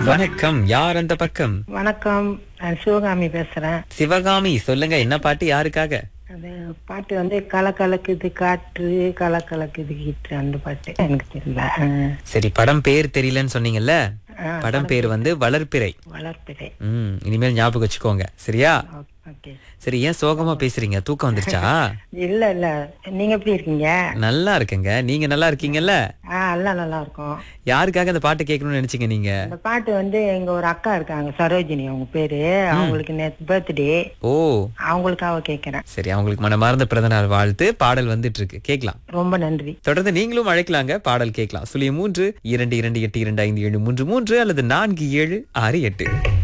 வணக்கம் யார் அந்த பக்கம் வணக்கம் நான் சிவகாமி பேசுறேன் சிவகாமி சொல்லுங்க என்ன பாட்டு யாருக்காக அது பாட்டு வந்து கலக்கலக்குது காற்று கலக்கலக்குது கீற்று அந்த பாட்டு எனக்கு தெரியல ஆ. சரி படம் பேர் தெரியலன்னு சொன்னீங்கல்ல ஆ, படம் பேர் வந்து வளர்ப்பிறை வளர்ப்பிறை ம் இனிமேல் ஞாபகம் வச்சுக்கோங்க சரியா ஓ- ஓகே சரி ஏன் சோகமா பேசுறீங்க தூக்கம் வந்துருச்சா இல்ல இல்ல நீங்க எப்படி இருக்கீங்க நல்லா இருக்குங்க நீங்க நல்லா இருக்கீங்கல்ல ஆ எல்லாம் நல்லா இருக்கும் யாருக்காக அந்த பாட்டு கேட்கணும்னு நினைச்சீங்க நீங்க இந்த பாட்டு வந்து எங்க ஒரு அக்கா இருக்காங்க சரோஜினி அவங்க பேரு அவங்களுக்கு நேற்று பர்த்டே ஓ அவங்களுக்காக கேக்குறேன் சரி அவங்களுக்கு மனமார்ந்த பிறந்தநாள் வாழ்த்து பாடல் வந்துட்டு இருக்கு கேட்கலாம் ரொம்ப நன்றி தொடர்ந்து நீங்களும் அழைக்கலாங்க பாடல் கேட்கலாம் சுழிய மூன்று இரண்டு இரண்டு எட்டு இரண்டு ஐந்து ஏழு மூன்று மூன்று அல்லது நான்கு ஏழு ஆறு எட்டு